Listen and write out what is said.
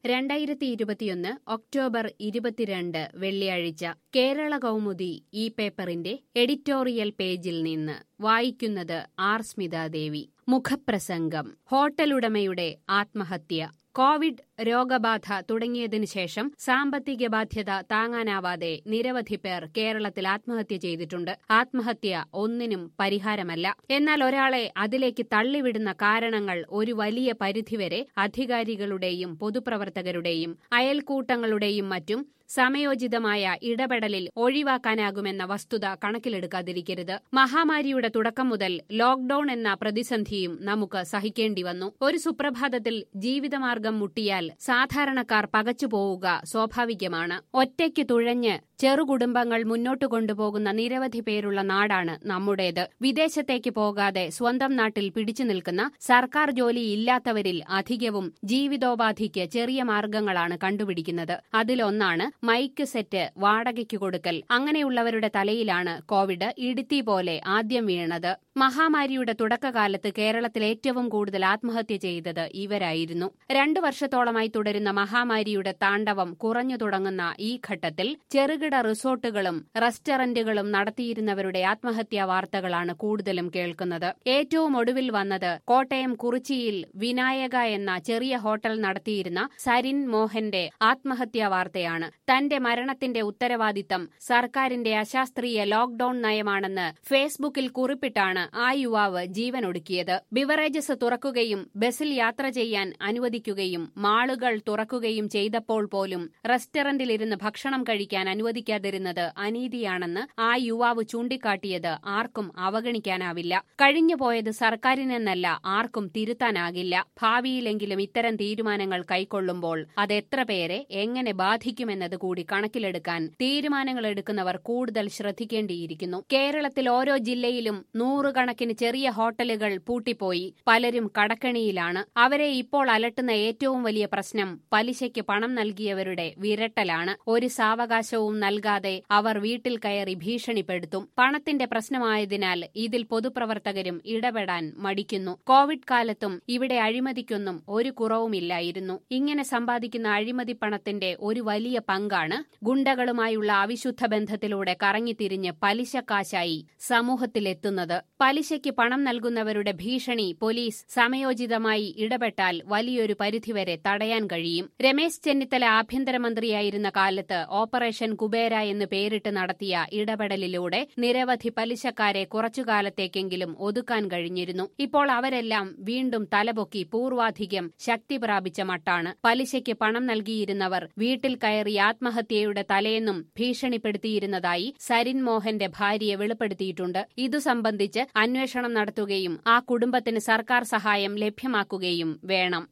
രണ്ടായിരത്തി ഇരുപത്തിയൊന്ന് ഒക്ടോബർ ഇരുപത്തിരണ്ട് വെള്ളിയാഴ്ച കേരള കൗമുദി ഈ പേപ്പറിന്റെ എഡിറ്റോറിയൽ പേജിൽ നിന്ന് വായിക്കുന്നത് ആർ സ്മിതാദേവി മുഖപ്രസംഗം ഹോട്ടലുടമയുടെ ആത്മഹത്യ കോവിഡ് രോഗബാധ തുടങ്ങിയതിനു ശേഷം സാമ്പത്തിക ബാധ്യത താങ്ങാനാവാതെ നിരവധി പേർ കേരളത്തിൽ ആത്മഹത്യ ചെയ്തിട്ടുണ്ട് ആത്മഹത്യ ഒന്നിനും പരിഹാരമല്ല എന്നാൽ ഒരാളെ അതിലേക്ക് തള്ളിവിടുന്ന കാരണങ്ങൾ ഒരു വലിയ പരിധിവരെ അധികാരികളുടെയും പൊതുപ്രവർത്തകരുടെയും അയൽക്കൂട്ടങ്ങളുടെയും മറ്റും സമയോചിതമായ ഇടപെടലിൽ ഒഴിവാക്കാനാകുമെന്ന വസ്തുത കണക്കിലെടുക്കാതിരിക്കരുത് മഹാമാരിയുടെ തുടക്കം മുതൽ ലോക്ഡൌൺ എന്ന പ്രതിസന്ധിയും നമുക്ക് സഹിക്കേണ്ടി വന്നു ഒരു സുപ്രഭാതത്തിൽ ജീവിതമാർഗം മുട്ടിയാൽ സാധാരണക്കാർ പകച്ചുപോവുക സ്വാഭാവികമാണ് ഒറ്റയ്ക്ക് തുഴഞ്ഞ് ചെറുകുടുംബങ്ങൾ മുന്നോട്ട് കൊണ്ടുപോകുന്ന നിരവധി പേരുള്ള നാടാണ് നമ്മുടേത് വിദേശത്തേക്ക് പോകാതെ സ്വന്തം നാട്ടിൽ പിടിച്ചു നിൽക്കുന്ന സർക്കാർ ജോലി ഇല്ലാത്തവരിൽ അധികവും ജീവിതോപാധിക്ക് ചെറിയ മാർഗങ്ങളാണ് കണ്ടുപിടിക്കുന്നത് അതിലൊന്നാണ് മൈക്ക് സെറ്റ് വാടകയ്ക്ക് കൊടുക്കൽ അങ്ങനെയുള്ളവരുടെ തലയിലാണ് കോവിഡ് ഇടുത്തി പോലെ ആദ്യം വീണത് മഹാമാരിയുടെ തുടക്കകാലത്ത് കേരളത്തിൽ ഏറ്റവും കൂടുതൽ ആത്മഹത്യ ചെയ്തത് ഇവരായിരുന്നു രണ്ടു വർഷത്തോളമായി തുടരുന്ന മഹാമാരിയുടെ താണ്ഡവം കുറഞ്ഞു തുടങ്ങുന്ന ഈ ഘട്ടത്തിൽ ചെറുകിട റിസോർട്ടുകളും റെസ്റ്റോറന്റുകളും നടത്തിയിരുന്നവരുടെ ആത്മഹത്യാ വാർത്തകളാണ് കൂടുതലും കേൾക്കുന്നത് ഏറ്റവും ഒടുവിൽ വന്നത് കോട്ടയം കുറിച്ചിയിൽ വിനായക എന്ന ചെറിയ ഹോട്ടൽ നടത്തിയിരുന്ന സരിൻ മോഹന്റെ ആത്മഹത്യാ വാർത്തയാണ് തന്റെ മരണത്തിന്റെ ഉത്തരവാദിത്തം സർക്കാരിന്റെ അശാസ്ത്രീയ ലോക്ഡൌൺ നയമാണെന്ന് ഫേസ്ബുക്കിൽ കുറിപ്പിട്ടാണ് ആ യുവാവ് ജീവനൊടുക്കിയത് ബിവറേജസ് തുറക്കുകയും ബസിൽ യാത്ര ചെയ്യാൻ അനുവദിക്കുകയും മാളുകൾ തുറക്കുകയും ചെയ്തപ്പോൾ പോലും റെസ്റ്റോറന്റിലിരുന്ന് ഭക്ഷണം കഴിക്കാൻ അനുവദിക്കാതിരുന്നത് അനീതിയാണെന്ന് ആ യുവാവ് ചൂണ്ടിക്കാട്ടിയത് ആർക്കും അവഗണിക്കാനാവില്ല കഴിഞ്ഞുപോയത് സർക്കാരിനെന്നല്ല ആർക്കും തിരുത്താനാകില്ല ഭാവിയിലെങ്കിലും ഇത്തരം തീരുമാനങ്ങൾ കൈക്കൊള്ളുമ്പോൾ അതെത്ര പേരെ എങ്ങനെ ബാധിക്കുമെന്നത് കൂടി കണക്കിലെടുക്കാൻ തീരുമാനങ്ങൾ എടുക്കുന്നവർ കൂടുതൽ ശ്രദ്ധിക്കേണ്ടിയിരിക്കുന്നു കേരളത്തിൽ ഓരോ ജില്ലയിലും നൂറുകണക്കിന് ചെറിയ ഹോട്ടലുകൾ പൂട്ടിപ്പോയി പലരും കടക്കണിയിലാണ് അവരെ ഇപ്പോൾ അലട്ടുന്ന ഏറ്റവും വലിയ പ്രശ്നം പലിശയ്ക്ക് പണം നൽകിയവരുടെ വിരട്ടലാണ് ഒരു സാവകാശവും നൽകാതെ അവർ വീട്ടിൽ കയറി ഭീഷണിപ്പെടുത്തും പണത്തിന്റെ പ്രശ്നമായതിനാൽ ഇതിൽ പൊതുപ്രവർത്തകരും ഇടപെടാൻ മടിക്കുന്നു കോവിഡ് കാലത്തും ഇവിടെ അഴിമതിക്കൊന്നും ഒരു കുറവുമില്ലായിരുന്നു ഇങ്ങനെ സമ്പാദിക്കുന്ന അഴിമതി പണത്തിന്റെ ഒരു വലിയ പങ്കാണ് ഗുണ്ടകളുമായുള്ള അവിശുദ്ധ ബന്ധത്തിലൂടെ കറങ്ങിത്തിരിഞ്ഞ് പലിശക്കാശായി സമൂഹത്തിലെത്തുന്നത് പലിശയ്ക്ക് പണം നൽകുന്നവരുടെ ഭീഷണി പോലീസ് സമയോചിതമായി ഇടപെട്ടാൽ വലിയൊരു പരിധിവരെ തടയാൻ കഴിയും രമേശ് ചെന്നിത്തല ആഭ്യന്തരമന്ത്രിയായിരുന്ന കാലത്ത് ഓപ്പറേഷൻ കുബേര എന്ന് പേരിട്ട് നടത്തിയ ഇടപെടലിലൂടെ നിരവധി പലിശക്കാരെ കുറച്ചുകാലത്തേക്കെങ്കിലും ഒതുക്കാൻ കഴിഞ്ഞിരുന്നു ഇപ്പോൾ അവരെല്ലാം വീണ്ടും തലപൊക്കി പൂർവാധികം ശക്തി പ്രാപിച്ച മട്ടാണ് പലിശയ്ക്ക് പണം നൽകിയിരുന്നവർ വീട്ടിൽ കയറി ആത്മഹത്യയുടെ തലേന്നും ഭീഷണിപ്പെടുത്തിയിരുന്നതായി സരിൻ മോഹന്റെ ഭാര്യയെ വെളിപ്പെടുത്തിയിട്ടുണ്ട് ഇതു സംബന്ധിച്ച് അന്വേഷണം നടത്തുകയും ആ കുടുംബത്തിന് സർക്കാർ സഹായം ലഭ്യമാക്കുകയും വേണം